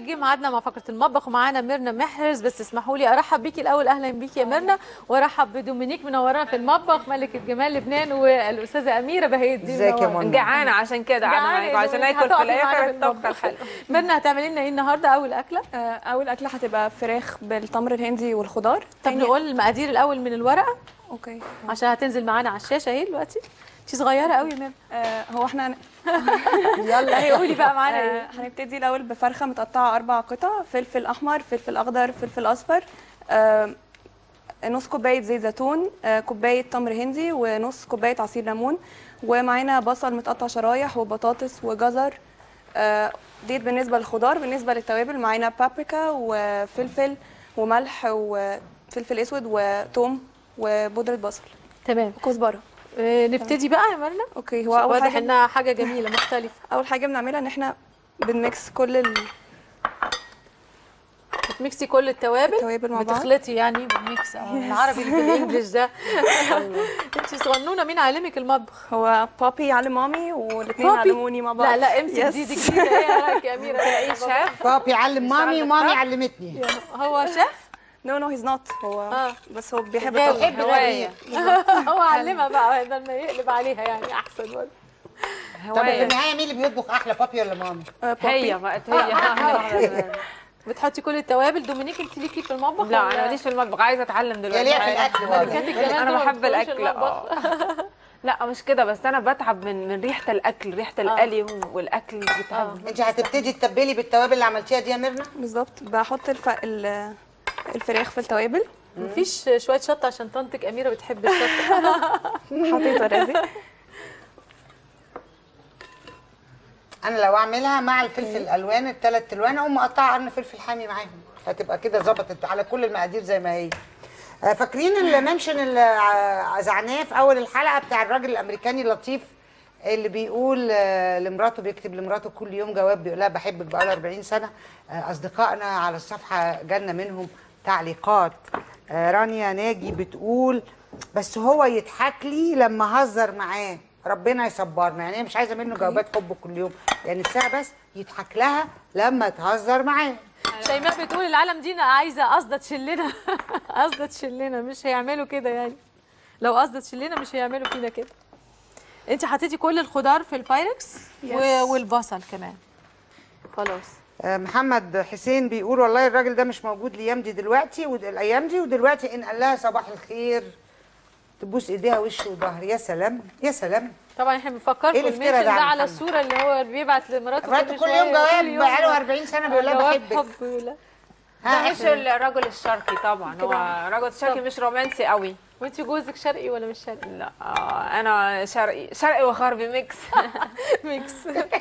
جه ميعادنا مع فقره المطبخ ومعانا ميرنا محرز بس اسمحوا لي ارحب بيكي الاول اهلا بيكي يا ميرنا وارحب بدومينيك منورانا في المطبخ ملكه جمال لبنان والاستاذه اميره بهي الدين ازيك يا منورة. منى؟ جعانه عشان كده قاعده جعانة معاكم يا عشان دومينيك، اكل في هتقفي معانا الاخر في الطبخه المطبخ. الحلوه ميرنا هتعملي لنا ايه النهارده اول اكله آه، اول اكله هتبقى فراخ بالتمر الهندي والخضار طب تاني- نقول المقادير الاول من الورقه اوكي عشان هتنزل معانا على الشاشه اهي دلوقتي انت صغيره قوي يا ميرنا آه هو احنا هن- يلا هي قولي بقى معانا آه ايه هنبتدي الاول بفرخه متقطعه اربع قطع فلفل احمر فلفل اخضر فلفل اصفر آه نص كوبايه زيت زيتون آه كوبايه تمر هندي ونص كوبايه عصير ليمون ومعانا بصل متقطع شرايح وبطاطس وجزر آه ديت بالنسبه للخضار بالنسبه للتوابل معانا بابريكا وفلفل وملح وفلفل اسود وثوم وبودره بصل تمام كزبره آه، نبتدي بقى يا ميرنا اوكي هو اول واضح حاجه انها حاجه جميله مختلفه اول حاجه بنعملها ان احنا بنميكس كل ال- بتميكسي كل التوابل التوابل مع بعض. بتخلطي يعني بالميكس اه العربي اللي في الانجليش ده انت صغنونه مين علمك المطبخ هو بابي علم مامي والاثنين بابي؟ علموني مع بعض لا لا امسك يس. دي دي جديده ايه رايك يا اميره ايه شاف بابي علم مامي ومامي علمتني هو شاف نو نو هيز نوت هو آه. بس هو بيحب غاوي. الطبخ بحب هوايه هو علمها بقى بدل ما يقلب عليها يعني احسن برضه طب في هوايه النهايه مين اللي بيطبخ احلى بابي ولا مامي؟ آه، بابي. هي بقت هي بتحطي كل التوابل دومينيك انت ليكي في المطبخ لا ولا- انا ماليش في المطبخ عايزه اتعلم دلوقتي يا ليها في عايزة. الاكل واضح. كانت الجمال انا ده ما بحب بتدخلش الاكل المطبخ. اه لا مش كده بس انا بتعب من من ريحه الاكل ريحه القلي والاكل بتعب انت هتبتدي تتبلي بالتوابل اللي عملتيها دي يا ميرنا؟ بالظبط بحط الف... ال- الفراخ في التوابل مفيش شويه شطه عشان طنطك اميره بتحب الشطه حطيت اوريدي انا لو اعملها مع الفلفل الالوان الثلاث الوان اقوم مقطعه قرن فلفل حامي معاهم فتبقى كده ظبطت على كل المقادير زي ما هي آه، فاكرين المنشن اللي ع- زعناه في اول الحلقه بتاع الراجل الامريكاني اللطيف اللي بيقول آه، لمراته بيكتب لمراته كل يوم جواب بيقول لها بحبك بقاله 40 سنه آه، اصدقائنا على الصفحه جالنا منهم تعليقات آه، رانيا ناجي بتقول بس هو يضحك لي لما هزر معاه ربنا يصبرنا يعني هي مش عايزه منه جوابات حب كل يوم يعني نفسها بس يضحك لها لما تهزر معاه شيماء بتقول العالم دي عايزه قصده تشلنا قصده تشلنا مش هيعملوا كده يعني لو قصده تشلنا مش هيعملوا فينا كده انت حطيتي كل الخضار في البايركس و... Yes. والبصل كمان خلاص آه، محمد حسين بيقول والله الراجل ده مش موجود الايام دي دلوقتي ود- الايام دي ودلوقتي ان قال لها صباح الخير تبوس ايديها وش وظهر يا سلام يا سلام طبعا احنا بنفكركم إيه الافتراء المنشن ده ده يا على محمد؟ الصوره اللي هو بيبعت لمراته مراته كل شوية، يوم جواب كل يوم بقاله 40 سنه بيقول لها جواب بحبك حب ولا ها، ده مش الرجل الشرقي طبعا هو الرجل الشرقي مش رومانسي قوي وانت جوزك شرقي ولا مش شرقي لا آه، انا شرقي شرقي وغربي ميكس ميكس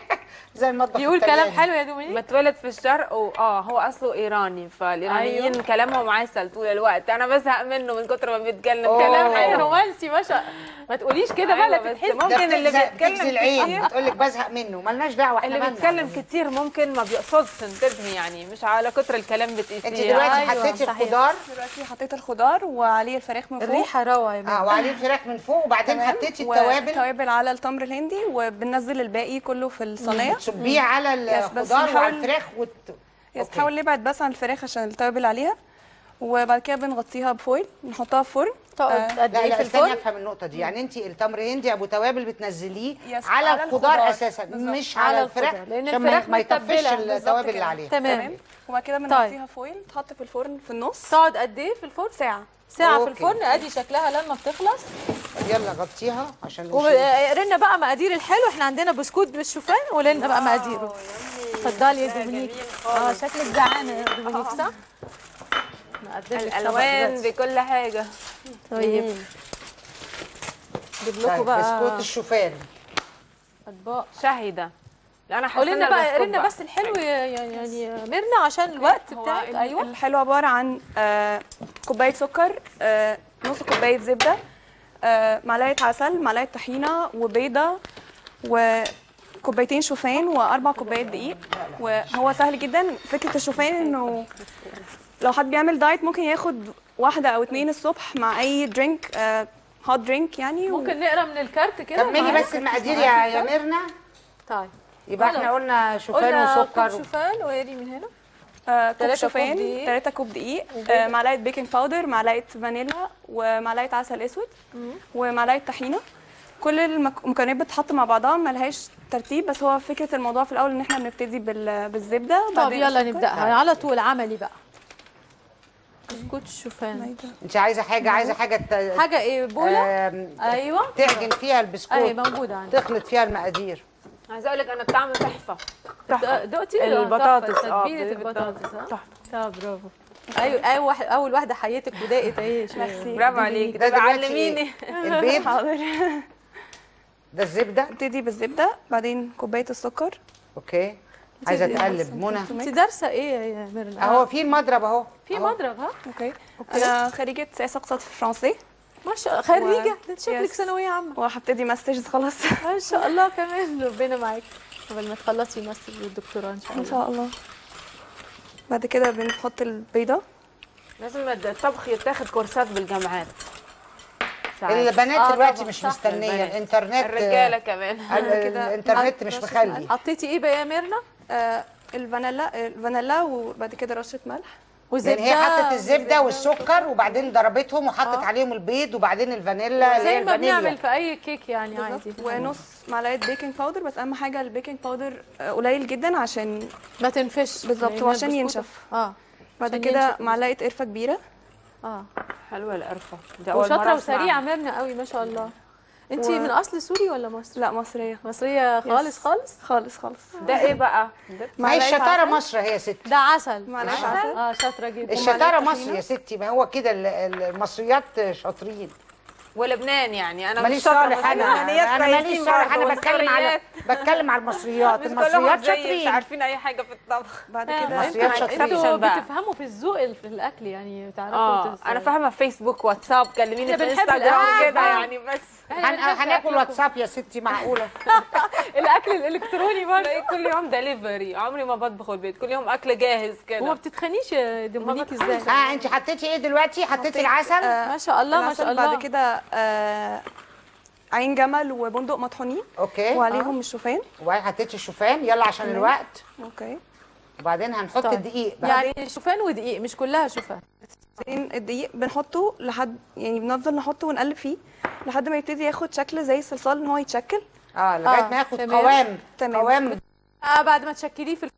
زي المطبخ بيقول كلام الطلياني. حلو يا دومينيك متولد في الشرق واه هو اصله ايراني فالايرانيين أيوه. أيوه. كلامهم عسل طول الوقت انا بزهق منه من كتر ما بيتكلم أوه. كلام كلام حلو رومانسي ما شاء ما تقوليش كده بقى لا أيوة، بس تتحسي ده ممكن اللي بتجزق- بيتكلم بتجزي العين كتير بتقول لك بزهق منه ملناش دعوه احنا اللي مالنا. بيتكلم كتير ممكن ما بيقصدش تنتبهي يعني مش على كتر الكلام بتقيسيه انت دلوقتي أيوة، حطيتي صحيح. الخضار دلوقتي حطيت الخضار وعليه الفراخ من فوق الريحه روعه يا ماما اه وعليه الفراخ من فوق وبعدين تمام؟ حطيتي التوابل والتوابل على التمر الهندي وبننزل الباقي كله في الصينيه تصبيه على يس، بس الخضار وعلى نحاول- الفراخ وت... يس أوكي. نحاول نبعد بس عن الفراخ عشان التوابل عليها وبعد كده بنغطيها بفويل نحطها في فرن تقعد قد لا ايه لا في استني الفرن افهم النقطه دي يعني انت التمر هندي ابو توابل بتنزليه يس، على, على الخضار, الخضار. اساسا بالظبط. مش على على الفراخ الخضار، لأن عشان ما- الفراخ ما يطفش متبلة. التوابل بالظبط اللي كده. عليها تمام وبعد كده طيب. بنغطيها فويل تحط في الفرن في النص تقعد قد ايه في الفرن ساعه ساعه في أوكي. الفرن ادي شكلها لما بتخلص يلا غطيها عشان نشيل. وقرينا بقى مقادير الحلو احنا عندنا بسكوت بالشوفان وقولنا بقى مقاديره اتفضلي يا دومينيك اه شكلك جعانه يا دومينيك صح؟ نقدم لك طبق الالوان دلوقتي. بكل حاجه طيب اجيب لكم طيب بقى بسكوت الشوفان اطباق شهيده لا انا حاسه قولي لنا إن بقى البسكوت قولي لنا بقى. بس الحلو يا- يعني يعني يا ميرنا عشان الوقت هو بتاعك ال- ايوه الحلو عباره عن آه، كوبايه سكر آه، نص كوبايه زبده آه، معلقه عسل معلقه طحينه وبيضه وكوبايتين شوفان واربع كوبايات دقيق وهو سهل جدا فكره الشوفان انه لو حد بيعمل دايت ممكن ياخد واحده او اتنين الصبح مع اي درينك هوت درينك يعني و- ممكن نقرا من الكارت كده كملي معانا؟ بس المقادير يا يا ميرنا طيب يبقى خلاص. احنا قلنا شوفان قلنا وسكر كوب شوفان وقري من هنا آه، كوب تلاتة كوب شوفان دقيق. 3 كوب دقيق آه، معلقه بيكنج باودر معلقه فانيلا ومعلقه عسل اسود ومعلقه طحينه كل المك- المكونات بتتحط مع بعضها ملهاش ترتيب بس هو فكره الموضوع في الاول ان احنا بنبتدي بال- بالزبده طب بعدين يلا السكر. نبداها على طول عملي بقى بسكوت الشوفان انت عايزه حاجه عايزه حاجه ت... حاجه ايه بوله آم، ايوه تعجن فيها اهي البسكوت موجوده عندي تخلط فيها المقادير عايزه اقول لك انا الطعم تحفه تحفه دقتي البطاطس، تحفة، اه، تتبيله بالبطاطس. البطاطس ها تحفه طب برافو ايوه اول واحد اول واحده حياتك ودقت اهي شوية. ميرسي. برافو عليك ده تبقى دلوقتي علميني إيه؟ البيض حاضر ده الزبده نبتدي بالزبده بعدين كوبايه السكر اوكي عايزه دي تقلب بس منى انت دارسه ايه يا ميرنا اهو في المضرب اهو في أهو. مضرب ها اوكي انا خريجه سياسه اقتصاد في فرنسي ما شاء الله خريجه و- ده شكلك Yes. ثانويه عامه وهبتدي ماسترز خلاص ما شاء الله كمان ربنا معاك قبل ما تخلصي ماستر والدكتوراه ان شاء ان الله شاء الله بعد كده بنحط البيضه لازم الطبخ يتاخد كورسات بالجامعات ساعات. البنات آه دلوقتي طبعاً، مش صح، مستنيه البنات. الانترنت الرجاله كمان ال- كده الانترنت مش رشة مخلي حطيتي ايه بقى يا ميرنا آه الفانيلا الفانيلا وبعد كده رشه ملح يعني هي حطت الزبده والسكر وبعدين ضربتهم وحطت عليهم البيض وبعدين الفانيلا اللي هي زي ما بنعمل الفانيليا في اي كيك يعني بالظبط عادي ونص معلقه بيكنج باودر بس اهم حاجه البيكنج باودر آه، قليل جدا عشان ما تنفش بالظبط، لأن وعشان البسكوت- ينشف. اه بعد عشان كده ينشف معلقه قرفه كبيره اه حلوه القرفه دي اول وشاطره مره أسمع وسريعه عنها. ميرنا قوي ما شاء الله انت و- من اصل سوري ولا مصري لا مصريه مصريه خالص خالص خالص خالص ده ايه بقى ده ما هي معلقة الشطاره عسل. مصر هي يا ستي ده عسل معلقة عسل؟ عسل. اه شاطره جدا الشطاره ومعلقة مصر طحينة. يا ستي ما هو كده ال- ال- المصريات شاطرين ولبنان يعني انا ماليش مش شاطرة، صالح بس انا اللبنانيات انا ماليش كويسين صالح برضه، انا بتكلم على والسوريات بتكلم على المصريات مش كلهم المصريات زيي، مش شاطرين عارفين اي حاجه في الطبخ بعد آه، كده مصريات انتوا شاطرين. انتوا بقى. بتفهموا في الذوق ال- في الاكل يعني تعرفوا اه تس- انا فاهمه فيسبوك واتساب كلميني احنا في بنحب انستغرام الأكل. كده آه. يعني بس إحنا هن- بنحب هناكل أكلكم. واتساب يا ستي معقوله الاكل الالكتروني برضه بلاقي كل يوم دليفري عمري ما بطبخ البيت كل يوم اكل جاهز وما كده بتتخنيش يا دومينيك ازاي اه انت حطيتي ايه دلوقتي حطيتي العسل ما شاء الله ما العسل شاء الله بعد كده آه عين جمل وبندق مطحونين اوكي وعليهم الشوفان وبعدين حطيتي الشوفان يلا عشان الوقت اوكي وبعدين هنحط طيب. الدقيق بقى يعني شوفان ودقيق مش كلها شوفان بعدين الدقيق بنحطه لحد يعني بنفضل نحطه ونقلب فيه لحد ما يبتدي ياخد شكل زي الصلصال ان هو يتشكل اه لغايه آه، ما ياخد تمام. قوام تمام. قوام آه بعد ما تشكليه في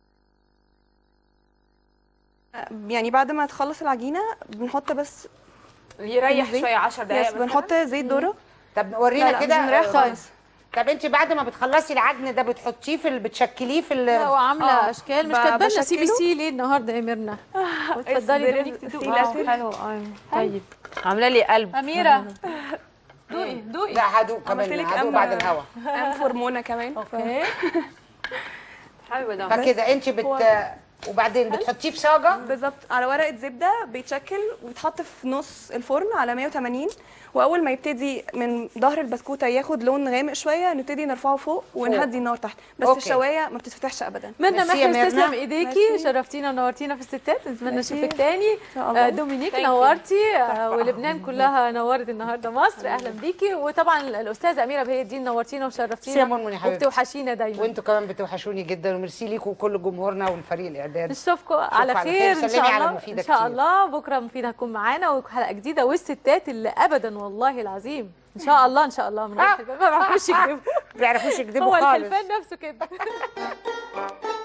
آه، يعني بعد ما تخلص العجينه بنحط بس يريح زيت. شويه 10 دقائق يس بنحط زيت ذره طب لا، ورينا لا، كده مش بنريح آه، خالص. طب انت بعد ما بتخلصي العجن ده بتحطيه في ال... بتشكليه في ال... لا وعامله آه، اشكال مش ب- كاتبه لنا سي بي بشكله. سي ليه النهارده يا ميرنا اتفضلي there is دومينيك sea تدوقي latte. حلو ايوه طيب عامله لي قلب اميره دوقي دوقي لا هدوق كمان عملت لك هدوق أم- بعد الهوا قام فورمونه كمان اوكي حلو ده فكده انت بت وبعدين بتحطيه في صاجه بالظبط على ورقه زبده بيتشكل ويتحط في نص الفرن على 180 واول ما يبتدي من ظهر البسكوته ياخد لون غامق شويه نبتدي نرفعه فوق ونهدي النار تحت بس أوكي. الشوايه ما بتتفتحش ابدا منا ميرسي يا محرز ميرنا. تسلم ايديكي ميرسي. شرفتينا ونورتينا في الستات نتمنى ميرسي. نشوفك تاني شاء الله. آه، دومينيك Thank you. نورتي آه، ولبنان كلها نورت النهارده مصر اهلا بيكي وطبعا الاستاذه اميره بهي الدين نورتينا وشرفتينا سيمون منى حبيبتي. وبتوحشينا دايما وانتوا كمان بتوحشوني جدا وميرسي ليكم وكل جمهورنا والفريق الاعداد نشوفكم على على خير خير. ان سلمي شاء على الله مفيدة ان شاء كتير. الله بكره مفيده هتكون معانا وحلقه جديده والستات اللي ابدا والله العظيم ان شاء الله ان شاء الله من غير آه. حاجة. ما بعرفوش يكذبوا ما بيعرفوش يكذبوا هو خالص الحلفان نفسه كده